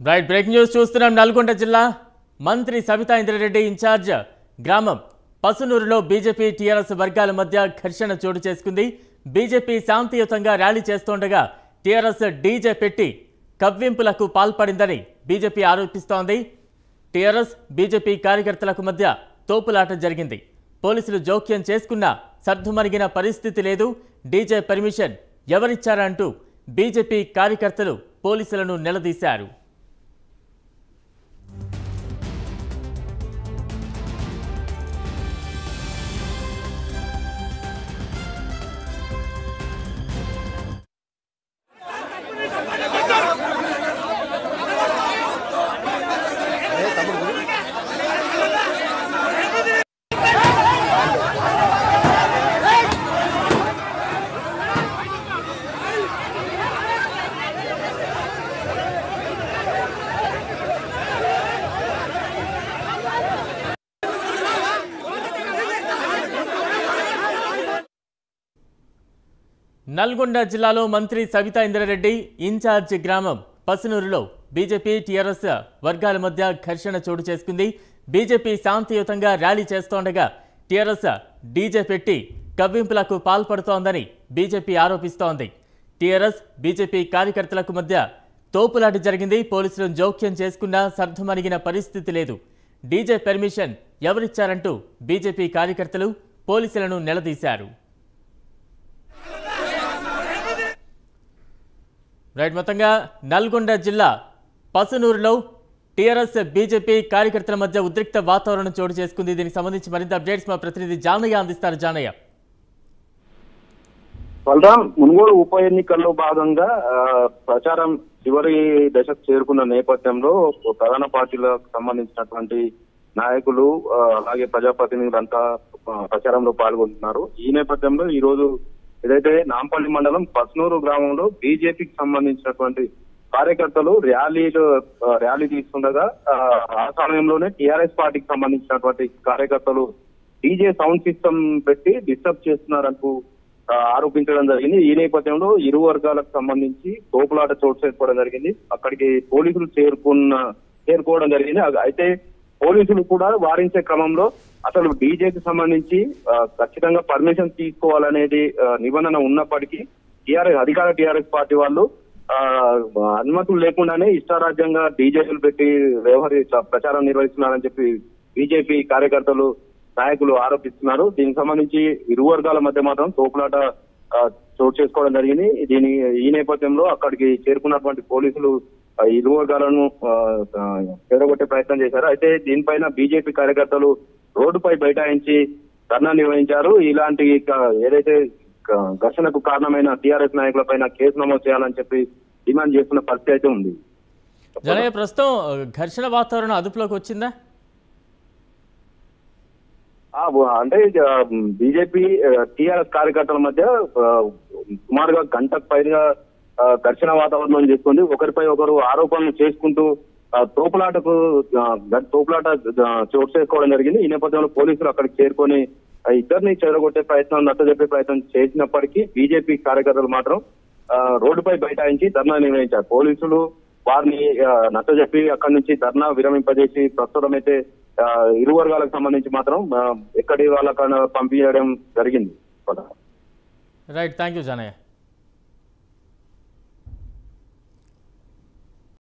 right breaking news చూస్తున్నాం నల్గొండ జిల్లా మంత్రి సబితా ఇంద్రారెడ్డి ఇన్ఛార్జ్ గ్రామం పసునూరులో బీజేపీ టీఆర్ఎస్ వర్గాల మధ్య ఘర్షణ చోటు చేసుకుంది బీజేపీ శాంతియుతంగా ర్యాలీ చేస్తుండగా టీఆర్ఎస్ డీజే పెట్టి కవ్వింపులకు పాల్పడిందని బీజేపీ ఆరోపిస్తోంది టీఆర్ఎస్ బీజేపీ కార్యకర్తలకు మధ్య తోపులాట జరిగింది పోలీసులు జోక్యం చేసుకున్నా సర్దుమరిగిన పరిస్థితి లేదు డీజే పర్మిషన్ ఎవరిచ్చారంటూ బీజేపీ కార్యకర్తలు పోలీసులను నిలదీశారు నల్గొండ జిల్లాలో మంత్రి సవితా ఇంద్రారెడ్డి ఇన్ఛార్జ్ గ్రామం పసునూరులో బీజేపీ టీఆర్ఎస్ వర్గాల మధ్య ఘర్షణ చోటు చేసుకుంది బీజేపీ శాంతియుతంగా ర్యాలీ చేస్తోండగా టీఆర్ఎస్ డీజే పెట్టి కవ్వింపులకు పాల్పడుతోందని బీజేపీ ఆరోపిస్తోంది టీఆర్ఎస్ బీజేపీ కార్యకర్తలకు మధ్య తోపులాట జరిగింది పోలీసులు జోక్యం చేసుకున్నా సర్దుమణిగిన పరిస్థితి లేదు డీజే పర్మిషన్ ఎవరిచ్చారంటూ బీజేపీ కార్యకర్తలు పోలీసులను నిలదీశారు రైట్ మొత్తంగా నల్గొండ జిల్లా పసునూరులో టీఆర్ఎస్ బీజేపీ కార్యకర్తల మధ్య ఉద్రిక్త వాతావరణం చోటు చేసుకుంది దీనికి సంబంధించి మరింత అప్డేట్స్ మా ప్రతినిధి జానయ్య అందిస్తారు జానయ్య బలరాం మునుగోడు ఉప ఎన్నికల్లో భాగంగా ఆ, ప్రచారం చివరి దశకు చేరుకున్న నేపథ్యంలో ప్రధాన పార్టీలకు సంబంధించినటువంటి నాయకులు ఆ, అలాగే ప్రజాప్రతినిధులంతా ఆ, ప్రచారంలో పాల్గొంటున్నారు ఈ నేపథ్యంలో ఈ రోజు ఏదైతే నాంపల్లి మండలం పస్నూరు గ్రామంలో బీజేపీకి సంబంధించినటువంటి కార్యకర్తలు ర్యాలీలు ఆ, ర్యాలీ తీసుకుండగా ఆ, ఆ సమయంలోనే టీఆర్ఎస్ పార్టీకి సంబంధించినటువంటి కార్యకర్తలు డీజే సౌండ్ సిస్టమ్ పెట్టి డిస్టర్బ్ చేస్తున్నారంటూ ఆ, ఆరోపించడం జరిగింది ఈ నేపథ్యంలో ఇరు వర్గాలకు సంబంధించి తోపులాట చోటు చేసుకోవడం జరిగింది అక్కడికి పోలీసులు చేరుకున్న చేరుకోవడం జరిగింది అ- అయితే పోలీసులు కూడా వారించే క్రమంలో అసలు డీజేకి సంబంధించి ఆ, ఖచ్చితంగా పర్మిషన్ తీసుకోవాలనేది ఆ, నిబంధన ఉన్నప్పటికీ టీఆర్ఎస్ అధికార టీఆర్ఎస్ పార్టీ వాళ్ళు ఆ, అనుమతులు లేకుండానే ఇష్టారాజ్యంగా డీజేలు పెట్టి వ్యవహరి ప్రచారం నిర్వహిస్తున్నారని చెప్పి బీజేపీ కార్యకర్తలు నాయకులు ఆరోపిస్తున్నారు దీనికి సంబంధించి ఇరు వర్గాల మధ్య మాత్రం తోపులాట ఆ, చోటు చేసుకోవడం జరిగింది దీని ఈ నేపథ్యంలో అక్కడికి చేరుకున్నటువంటి పోలీసులు ఆ, ఇరు వర్గాలను ఆ, ఆ, చెడగొట్టే ప్రయత్నం చేశారు అయితే దీనిపైన బీజేపీ కార్యకర్తలు రోడ్డుపై బైఠాయించి ధర్నా నిర్వహించారు ఇలాంటి క- ఏదైతే క- ఘర్షణకు కారణమైన టీఆర్ఎస్ నాయకుల పైన కేసు నమోదు చేయాలని చెప్పి డిమాండ్ చేస్తున్న పరిస్థితి అయితే ఉంది జనయ్య ప్రస్తుతం ఘర్షణ వాతావరణం అదుపులోకి వచ్చిందా ఆ, వ- అంటే బీజేపీ టీఆర్ఎస్ కార్యకర్తల మధ్య ఆ, సుమారుగా గంటకు పైగా ఆ, ఘర్షణ వాతావరణం చేస్తుంది ఒకరిపై ఒకరు ఆరోపణలు చేసుకుంటూ ఆ, తోపులాటకు ఆ, గ- తోపులాట ఆ, చోటు చేసుకోవడం జరిగింది ఈ నేపథ్యంలో పోలీసులు అక్కడికి చేరుకొని ఆ, ఇద్దరిని చెదరగొట్టే ప్రయత్నం నచ్చజెప్పే ప్రయత్నం చేసినప్పటికీ బీజేపీ కార్యకర్తలు మాత్రం ఆ, రోడ్డుపై బైఠాయించి ధర్నా నిర్వహించారు పోలీసులు వారిని ఆ, నచ్చజెప్పి అక్కడి నుంచి ధర్నా విరమింపజేసి ప్రస్తుతం అయితే ఆ, ఇరు వర్గాలకు సంబంధించి మాత్రం ఆ, ఎక్కడి వాళ్ళకన్నా పంపించడం జరిగింది రైట్ థ్యాంక్ యూ జానయ్య